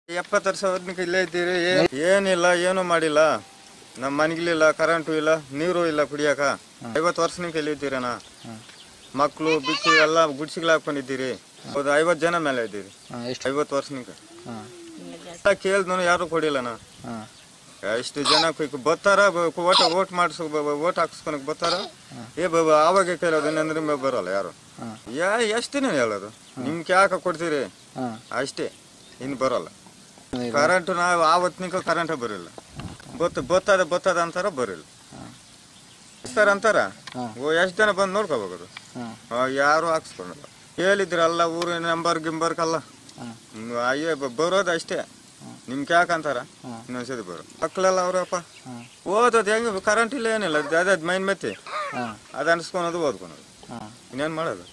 ಎಪ್ಪತ್ತು ವರ್ಷ ಹೊದ್ನಿಕ ಇಲ್ಲೇ ಇದ್ದೀರಿ ಏ- ಏನಿಲ್ಲ ಏನು ಮಾಡಿಲ್ಲ ನಮ್ಮ ಮನೆಗಳಿಲ್ಲ ಕರೆಂಟು ಇಲ್ಲ ನೀರು ಇಲ್ಲ ಕುಡಿಯಾಕ ಐವತ್ತು ವರ್ಷನಿಕ ಇಲ್ಲಿ ಇದ್ದೀರಣ್ಣ ಮಕ್ಕಳು ಬಿಕ್ಕು ಎಲ್ಲ ಗುಡ್ಸಿಗಳು ಹಾಕೊಂಡಿದ್ದೀರಿ ಹೌದು ಐವತ್ತು ಜನ ಮೇಲೆ ಇದ್ದೀರಿ ಹಾಂ ಎಷ್ಟು ಐವತ್ತು ವರ್ಷನಿಕ ಹಾಂ ಎಲ್ಲ ಕೇಳ್ದನು ಯಾರು ಕೊಡಿಲ್ಲಣ್ಣ ಹಾಂ ಇಷ್ಟು ಜನ ಕು- ಬರ್ತಾರ ಬ- ಓಟ್ ಓಟ್ ಮಾಡಿಸ್ ಓಟ್ ಹಾಕ್ಸ್ಕೊಳಕ್ ಬರ್ತಾರ ಏ ಬ ಬ- ಆವಾಗ ಕೇಳೋದು ಏನಂದ್ರೆ ಮ- ಬರೋಲ್ಲ ಯಾರು ಹಾಂ ಯಾ ಎಷ್ಟು ದಿನ ಹೇಳೋದು ನಿಮ್ಗೆ ಯಾಕೆ ಕೊಡ್ತೀರಿ ಹಾಂ ಅಷ್ಟೇ ಇನ್ನು ಬರೋಲ್ಲ ಕರೆಂಟ್ ನಾವು ಆವತ್ತಿನಿಕ ಕರೆಂಟ್ ಬರಲಿಲ್ಲ ಬತ್ತ ಬತ್ತದ ಬತ್ತದ ಅಂತಾರ ಬರಲ್ಲ ಸರ್ ಅಂತಾರ ಹಾಂ. ಓ ಎಷ್ಟು ಜನ ಬಂದು ನೋಡ್ಕೋಬೇಕು ಹಾಂ ಯಾರು ಹಾಕ್ಸ್ಕೊಳಲ್ಲ ಹೇಳಿದ್ರಲ್ಲ ಊರಿನ ನಂಬರ್ ಗಿಂಬರ್ಕಲ್ಲ ಹಾಂ ಹ್ಮ್, ಅಯ್ಯೋ ಬ- ಬರೋದು ಅಷ್ಟೇ ನಿಮ್ಗೆ ಯಾಕೆ ಅಂತಾರ ಹಾಂ. ಇನ್ನೊಂದ್ಸತಿ ಬರೋ ಮಕ್ಕಳೆಲ್ಲ ಅವರಪ್ಪ ಹಾಂ ಓದೋದು ಹೆಂಗೆ ಕರೆಂಟ್ ಇಲ್ಲ ಏನಿಲ್ಲ ಅದೇ ಮೈನ್ ಮೆತ್ತಿ ಹಾಂ ಅದು ಅನ್ಸ್ಕೊಳೋದು ಓದ್ಕೊಳೋದು ಹಾಂ ಇನ್ನೇನು ಮಾಡೋದು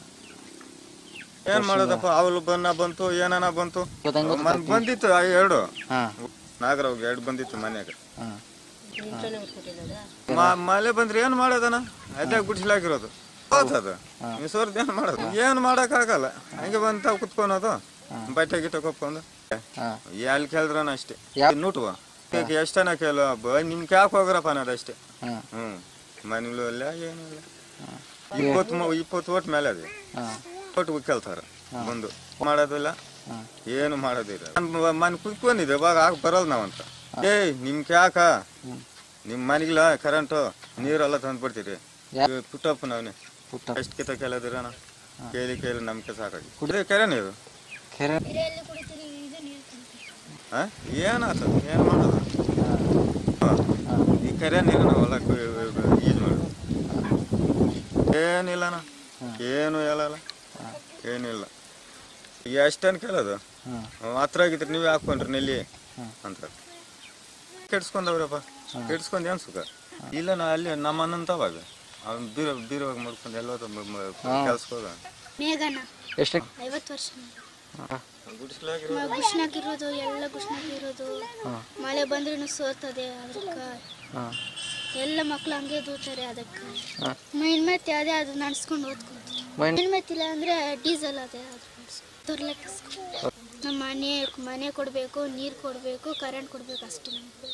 ಏನ್ ಮಾಡೋದಪ್ಪ ಅವಳು ಬನ್ನ ಬಂತು ಏನನ ಬಂತು ಗೊತ್ತಂಗ ಮನ್ ಬಂದಿತ್ತು ಆ ಎರಡು ಹಾಂ ನಾಗರಾವ್ ಎರಡು ಬಂದಿತ್ತು ಮನ್ಯಾಗ ಹಾಂ ಮ- ಮಳೆ ಬಂದ್ರೆ ಏನ್ ಮಾಡೋದನ ಅದೇ ಗುಡ್ಸ್ಲಾಗಿರೋದು ಹೋತದ ಈ ಸೋರ್ದು ಏನ್ ಮಾಡೋದು ಏನ್ ಮಾಡಕ್ ಆಗಲ್ಲ ಹಂಗೆ ಬಂತ ಕುತ್ಕೊಳೋದು ಬಟ್ಟೆ ಗಿಟ್ಟೆ ಕೊಪ್ಕೊಂಡು ಹಾಂ ಎಲ್ಲಿ ಕೇಳಿದ್ರನ ಅಷ್ಟೇ ಯಾ- ನೋಟುವ ಎಷ್ಟನ ಕೇಳ ನಿಮ್ಗೆ ಯಾಕೆ ಹೋಗ್ರಪ್ಪ ಅನ್ನೋದು ಅಷ್ಟೇ ಹಾಂ ಹ್ಮ್ ಮನೆಗಳು ಇಲ್ಲ ಏನಿಲ್ಲ ಇಪ್ಪತ್ತು ಮು- ಇಪ್ಪತ್ತು ಓಟ್ ಮೇಲೆ ಅದೇ ಹಾಂ ಓಟ್ ಕೇಳ್ತಾರ ಬಂದು ಮಾಡೋದಿಲ್ಲ ಹಾಂ ಏನು ಮಾಡೋದಿಲ್ಲ ನಾನು ಮನೆ ಕುತ್ಕೊಂಡಿದ್ದೆ ಇವಾಗ ಆಗ ಬರಲ್ಲ ನಾವಂತ ಏಯ್ ನಿಮ್ಗೆ ಯಾಕ ನಿಮ್ಮ ಮನೆಗಿಲ್ಲ ಕರೆಂಟು ನೀರೆಲ್ಲ ತಂದು ಬಿಡ್ತೀರಿ ಯಾ- ಪುಟ್ಟಪ್ಪ ನಾವೇ ಪುಟ್ಟ ಎಷ್ಟು ಕಿತ ಕೇಳಿದಿರಣ ಕೇಳಿ ಕೇಳಿ ನಮ್ಗೆ ಸಾಕಾಗಿ ಕುಡಿದ್ರೆ ಕೆರೆ ನೀರು ಕೆರೆ ಹಾ ಏನಾತ ಏನು ಮಾಡೋದು ಹಾ. ಈ ಕೆರೆ ನೀರು ನಾವು ಹೊಲಕ್ಕೆ ಯೂಸ್ ಮಾಡೋದು ಏನಿಲ್ಲಣ್ಣ ಏನು ಹೇಳಲ್ಲ ಏನಿಲ್ಲ ಎಷ್ಟನ್ನು ಕೇಳೋದು ಹಾಂ ಹತ್ರ ಆಗಿದ್ರೆ ನೀವೇ ಹಾಕೊಂಡ್ರಿ ನೆಲ್ಲಿ ಹ್ಮ್. ಅಂತ ಕೆಡ್ಸ್ಕೊಂಡವ್ರಪ್ಪ ಕೆಡ್ಸ್ಕೊಂಡ್ ಏನ್ ಸುಖ ಇಲ್ಲ ನಾ ಅಲ್ಲಿ ನಮ್ಮ ಅಣ್ಣಂತವಾಗ ಅವ್ನು ಬೀರ ಬೀರವಾಗಿ ಮಾಡ್ಕೊಂಡು ಎಲ್ಲೋದು ಕೆಲ್ಸಕ್ಕೆ ಮೇಘನ ಎಷ್ಟು ಐವತ್ತು ವರ್ಷ ಹಾಂ ಗುಡಿಸ್ಲಾಗಿರೋ ಗುಷ್ನಾಗಿರೋದು ಎಲ್ಲ ಗುಷ್ನಾಗಿರೋದು ಮಳೆ ಬಂದ್ರೂ ಸೋರ್ತದೆ ಅದಕ್ಕೆ ಹಾಂ ಎಲ್ಲ ಮಕ್ಳು ಹಂಗೆ ದೂತಾರೆ ಅದಕ್ಕೆ ಹಾಂ ಮೈನ್ ಮೆತ್ತಿ ಅದೇ ಅದು ನಡ್ಸ್ಕೊಂಡು ಓದ್ಕೊತೀವಿ ಮೈನ್ ಮೈನ್ ಮೆತ್ತಿಲ್ಲ ಅಂದರೆ ಡೀಸೆಲ್ ಅದೇ ಅದು ತರ್ಲಕ್ಕೆ ನಮ್ಮ ಮನೆ ಮನೆ ಕೊಡಬೇಕು ನೀರು ಕೊಡಬೇಕು ಕರೆಂಟ್ ಕೊಡಬೇಕು ಅಷ್ಟೇ ನಮ್ಗೆ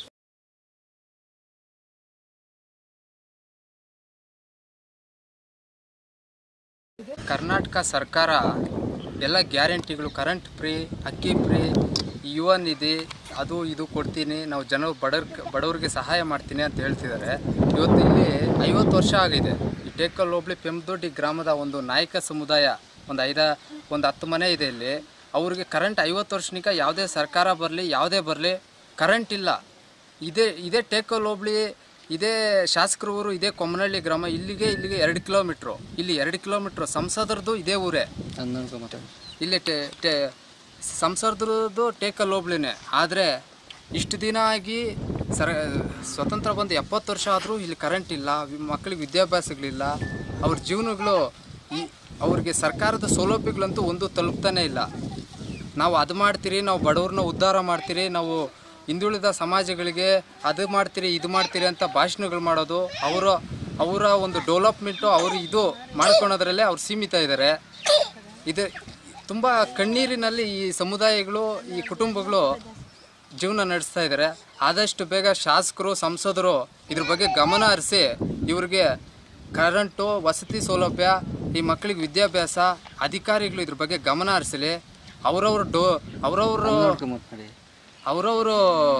ಕರ್ನಾಟಕ ಸರ್ಕಾರ ಎಲ್ಲ ಗ್ಯಾರಂಟಿಗಳು ಕರೆಂಟ್ ಫ್ರೀ ಅಕ್ಕಿ ಫ್ರೀ ಯುವ ನಿಧಿ ಅದು ಇದು ಕೊಡ್ತೀನಿ ನಾವು ಜನ ಬಡವ್ರ ಬಡವ್ರಿಗೆ ಸಹಾಯ ಮಾಡ್ತೀನಿ ಅಂತ ಹೇಳ್ತಿದ್ದಾರೆ ಇವತ್ತು ಇಲ್ಲಿ ಐವತ್ತು ವರ್ಷ ಆಗಿದೆ ಈ ಟೇಕಲ್ ಹೋಬಳಿ ಪೆಂದೊಡ್ಡಿ ಗ್ರಾಮದ ಒಂದು ನಾಯಕ ಸಮುದಾಯ ಒಂದು ಐದ ಒಂದು ಹತ್ತು ಮನೆ ಇದೆ ಇಲ್ಲಿ ಅವ್ರಿಗೆ ಕರೆಂಟ್ ಐವತ್ತು ವರ್ಷನಿಕ ಯಾವುದೇ ಸರ್ಕಾರ ಬರಲಿ ಯಾವುದೇ ಬರಲಿ ಕರೆಂಟ್ ಇಲ್ಲ ಇದೇ ಇದೇ ಟೇಕಲ್ ಹೋಬಳಿ ಇದೇ ಶಾಸಕರ ಊರು ಇದೇ ಕೊಮ್ಮನಹಳ್ಳಿ ಗ್ರಾಮ ಇಲ್ಲಿಗೆ ಇಲ್ಲಿಗೆ ಎರಡು ಕಿಲೋಮೀಟ್ರು ಇಲ್ಲಿ ಎರಡು ಕಿಲೋಮೀಟ್ರು ಸಂಸದರದು ಇದೇ ಊರೇ ಹನ್ನೊಂದು ಮಾತಾಡಿ ಇಲ್ಲಿ ಟೆ ಟೆ ಸಂಸದರದ್ದು ಟೇಕಲ್ ಹೋಬ್ಳಿನೇ ಆದರೆ ಇಷ್ಟು ದಿನ ಆಗಿ ಸರ ಸ್ವತಂತ್ರ ಬಂದು ಎಪ್ಪತ್ತು ವರ್ಷ ಆದರೂ ಇಲ್ಲಿ ಕರೆಂಟ್ ಇಲ್ಲ ವಿ- ಮಕ್ಕಳಿಗೆ ವಿದ್ಯಾಭ್ಯಾಸಗಳಿಲ್ಲ ಅವ್ರ ಜೀವನಗಳು ಈ ಅವ್ರಿಗೆ ಸರ್ಕಾರದ ಸೌಲಭ್ಯಗಳಂತೂ ಒಂದು ತಲುಪ್ತಾನೆ ಇಲ್ಲ ನಾವು ಅದು ಮಾಡ್ತೀರಿ ನಾವು ಬಡವ್ರನ್ನ ಉದ್ಧಾರ ಮಾಡ್ತೀರಿ ನಾವು ಹಿಂದುಳಿದ ಸಮಾಜಗಳಿಗೆ ಅದು ಮಾಡ್ತೀರಿ ಇದು ಮಾಡ್ತೀರಿ ಅಂತ ಭಾಷಣಗಳು ಮಾಡೋದು ಅವರ ಅವರ ಒಂದು ಡೆವಲಪ್ಮೆಂಟು ಅವರು ಇದು ಮಾಡ್ಕೊಳೋದ್ರಲ್ಲೇ ಅವ್ರು ಸೀಮಿತ ಇದ್ದಾರೆ ಇದು ತುಂಬ ಕಣ್ಣೀರಿನಲ್ಲಿ ಈ ಸಮುದಾಯಗಳು ಈ ಕುಟುಂಬಗಳು ಜೀವನ ನಡೆಸ್ತಾ ಇದ್ದಾರೆ ಆದಷ್ಟು ಬೇಗ ಶಾಸಕರು ಸಂಸದರು ಇದ್ರ ಬಗ್ಗೆ ಗಮನ ಹರಿಸಿ ಇವ್ರಿಗೆ ಕರೆಂಟು ವಸತಿ ಸೌಲಭ್ಯ ಈ ಮಕ್ಕಳಿಗೆ ವಿದ್ಯಾಭ್ಯಾಸ ಅಧಿಕಾರಿಗಳು ಇದ್ರ ಬಗ್ಗೆ ಗಮನ ಹರಿಸಲಿ ಅವರವ್ರ ಡೋ ಅವರವರು ಮಾತಾಡಿ ಅವರವರು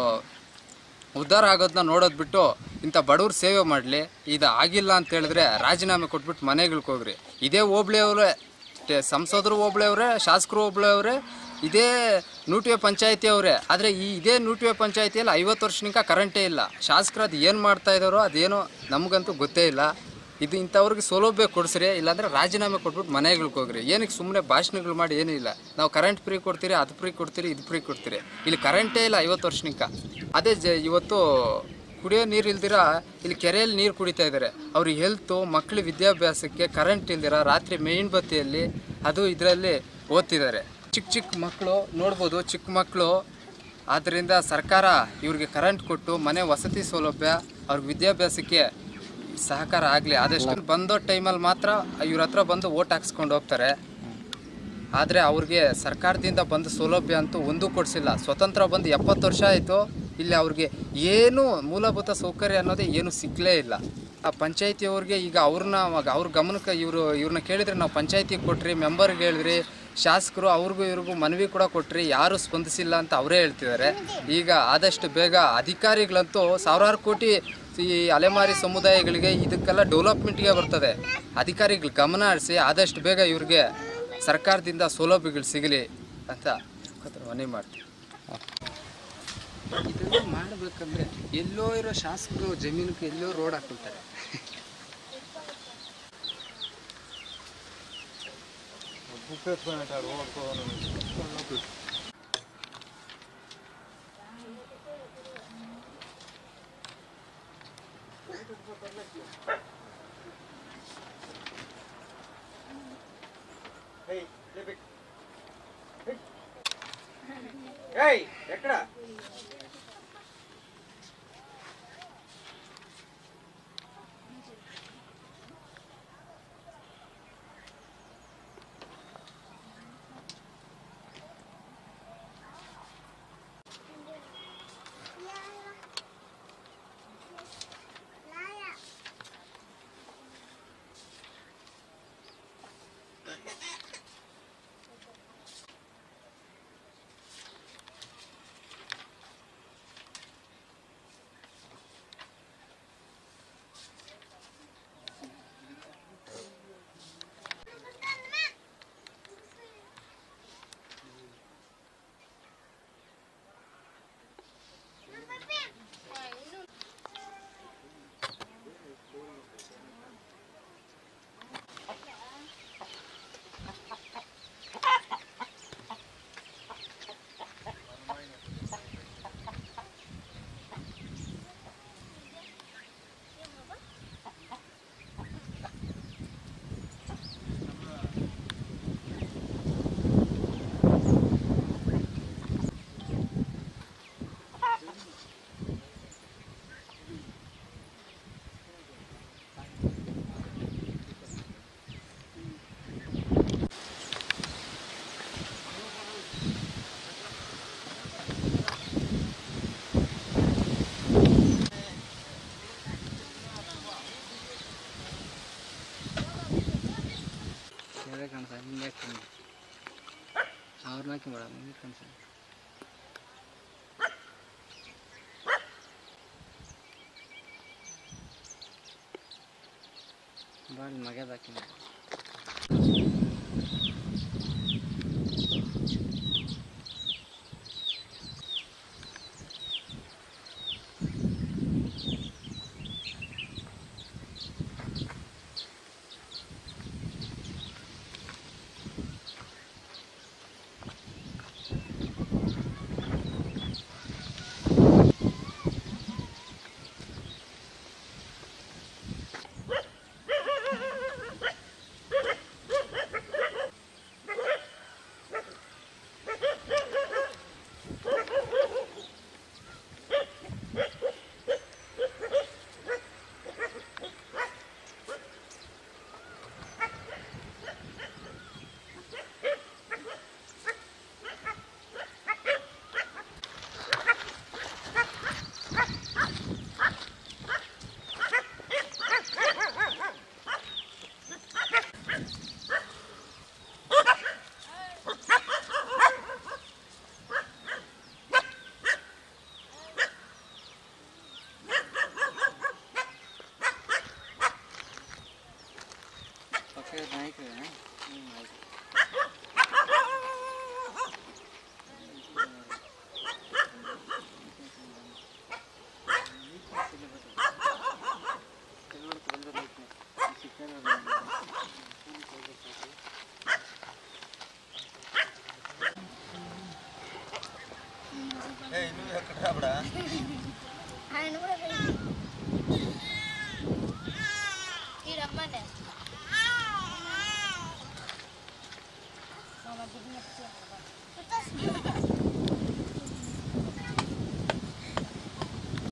ಉದ್ಧಾರ ಆಗೋದನ್ನ ನೋಡೋದು ಬಿಟ್ಟು ಇಂಥ ಬಡವ್ರ ಸೇವೆ ಮಾಡಲಿ ಇದು ಆಗಿಲ್ಲ ಅಂತ ಹೇಳಿದ್ರೆ ರಾಜೀನಾಮೆ ಕೊಟ್ಬಿಟ್ಟು ಮನೆಗಳಿಗೆ ಹೋಗ್ರಿ ಇದೇ ಹೋಬ್ಳಿಯವರೇ ಸಂಸದರು ಹೋಬ್ಳಿಯವರೇ ಶಾಸಕರು ಹೋಬ್ಳಿಯವರೇ ಇದೇ ನೂಟಿವೆ ಪಂಚಾಯತಿ ಅವರೇ ಆದರೆ ಈ ಇದೇ ನೂಟಿವೆ ಪಂಚಾಯತಿಯಲ್ಲಿ ಐವತ್ತು ವರ್ಷನಿಕ ಕರೆಂಟೇ ಇಲ್ಲ ಶಾಸಕರು ಅದು ಏನು ಮಾಡ್ತಾ ಇದ್ದಾರೋ ಅದೇನೋ ನಮಗಂತೂ ಗೊತ್ತೇ ಇಲ್ಲ ಇದು ಇಂಥವ್ರಿಗೆ ಸೌಲಭ್ಯ ಕೊಡಿಸ್ರಿ ಇಲ್ಲಾಂದ್ರೆ ರಾಜೀನಾಮೆ ಕೊಟ್ಬಿಟ್ಟು ಮನೆಗಳಿಗೆ ಹೋಗ್ರಿ ಏನಕ್ಕೆ ಸುಮ್ಮನೆ ಭಾಷಣಗಳು ಮಾಡಿ ಏನೂ ಇಲ್ಲ ನಾವು ಕರೆಂಟ್ ಫ್ರೀ ಕೊಡ್ತೀರಿ ಅದು ಫ್ರೀ ಕೊಡ್ತೀರಿ ಇದು ಫ್ರೀ ಕೊಡ್ತೀರಿ ಇಲ್ಲಿ ಕರೆಂಟೇ ಇಲ್ಲ ಐವತ್ತು ವರ್ಷನಿಕ ಅದೇ ಜ ಇವತ್ತು ಕುಡಿಯೋ ನೀರು ಇಲ್ದಿರ ಇಲ್ಲಿ ಕೆರೆಯಲ್ಲಿ ನೀರು ಕುಡಿತಾ ಇದ್ದಾರೆ ಅವ್ರಿಗೆ ಹೆಲ್ತು ಮಕ್ಕಳ ವಿದ್ಯಾಭ್ಯಾಸಕ್ಕೆ ಕರೆಂಟ್ ಇಲ್ದಿರ ರಾತ್ರಿ ಮೇನ್ ಬತ್ತಿಯಲ್ಲಿ ಅದು ಇದರಲ್ಲಿ ಓದ್ತಿದ್ದಾರೆ ಚಿಕ್ಕ ಚಿಕ್ಕ ಮಕ್ಕಳು ನೋಡ್ಬೋದು ಚಿಕ್ಕ ಮಕ್ಕಳು ಆದ್ದರಿಂದ ಸರ್ಕಾರ ಇವ್ರಿಗೆ ಕರೆಂಟ್ ಕೊಟ್ಟು ಮನೆ ವಸತಿ ಸೌಲಭ್ಯ ಅವ್ರಿಗೆ ವಿದ್ಯಾಭ್ಯಾಸಕ್ಕೆ ಸಹಕಾರ ಆಗಲಿ ಆದಷ್ಟು ಬಂದೋ ಟೈಮಲ್ಲಿ ಮಾತ್ರ ಇವ್ರ ಹತ್ರ ಬಂದು ಓಟ್ ಹಾಕ್ಸ್ಕೊಂಡು ಹೋಗ್ತಾರೆ ಆದರೆ ಅವ್ರಿಗೆ ಸರ್ಕಾರದಿಂದ ಬಂದ ಸೌಲಭ್ಯ ಅಂತೂ ಒಂದೂ ಕೊಡಿಸಿಲ್ಲ ಸ್ವತಂತ್ರ ಬಂದು ಎಪ್ಪತ್ತು ವರ್ಷ ಆಯಿತು ಇಲ್ಲಿ ಅವ್ರಿಗೆ ಏನು ಮೂಲಭೂತ ಸೌಕರ್ಯ ಅನ್ನೋದೇ ಏನು ಸಿಕ್ಕಲೇ ಇಲ್ಲ ಆ ಪಂಚಾಯತಿಯವ್ರಿಗೆ ಈಗ ಅವ್ರನ್ನ ಅವ್ರ ಗಮನಕ್ಕೆ ಇವರು ಇವ್ರನ್ನ ಕೇಳಿದ್ರೆ ನಾವು ಪಂಚಾಯತಿಗೆ ಕೊಟ್ರಿ ಮೆಂಬರ್ಗೆ ಹೇಳಿದ್ರಿ ಶಾಸಕರು ಅವ್ರಿಗೂ ಇವ್ರಿಗೂ ಮನವಿ ಕೂಡ ಕೊಟ್ರಿ ಯಾರೂ ಸ್ಪಂದಿಸಿಲ್ಲ ಅಂತ ಅವರೇ ಹೇಳ್ತಿದ್ದಾರೆ ಈಗ ಆದಷ್ಟು ಬೇಗ ಅಧಿಕಾರಿಗಳಂತೂ ಸಾವಿರಾರು ಕೋಟಿ ಈ ಅಲೆಮಾರಿ ಸಮುದಾಯಗಳಿಗೆ ಇದಕ್ಕೆಲ್ಲ ಡೆವಲಪ್ಮೆಂಟ್ಗೆ ಬರ್ತದೆ ಅಧಿಕಾರಿಗಳು ಗಮನ ಹರಿಸಿ ಆದಷ್ಟು ಬೇಗ ಇವ್ರಿಗೆ ಸರ್ಕಾರದಿಂದ ಸೌಲಭ್ಯಗಳು ಸಿಗಲಿ ಅಂತ ಮನವಿ ಮಾಡ್ತೀವಿ ಇದೆಲ್ಲ ಮಾಡಬೇಕಂದ್ರೆ ಎಲ್ಲೋ ಇರೋ ಶಾಸಕರು ಜಮೀನಿಗೆ ಎಲ್ಲೋ ರೋಡ್ ಹಾಕ್ಬಿಡ್ತಾರೆ ಬುಕ್ ಎತ್ಕೊಂಡ್ಬಿಟ್ಟಾರೆ ಹೋಗ್ಕೋ ఏయ్ ఎక్కడ ಅದೇ ಕಾಣ್ಸ ಹಿಂಗೆ ಹಾಕ್ತೀನಿ ಅವ್ರನ್ನ ಹಾಕಿ ಮೇಡಮ್ ಹಿಂಗೆ ಕಾಣಿಸ ಬಾಳಿ ಮಗದ ಹಾಕಿ ಪಕ್ಕದ ನಾಯಕರೇ ಹ್ಞೂ ಆಯ್ತು ಏಯ್ ಇನ್ನೂ ಎక్కడ ಬಿಡ ఆయన కూడా ఈ రమ్మనే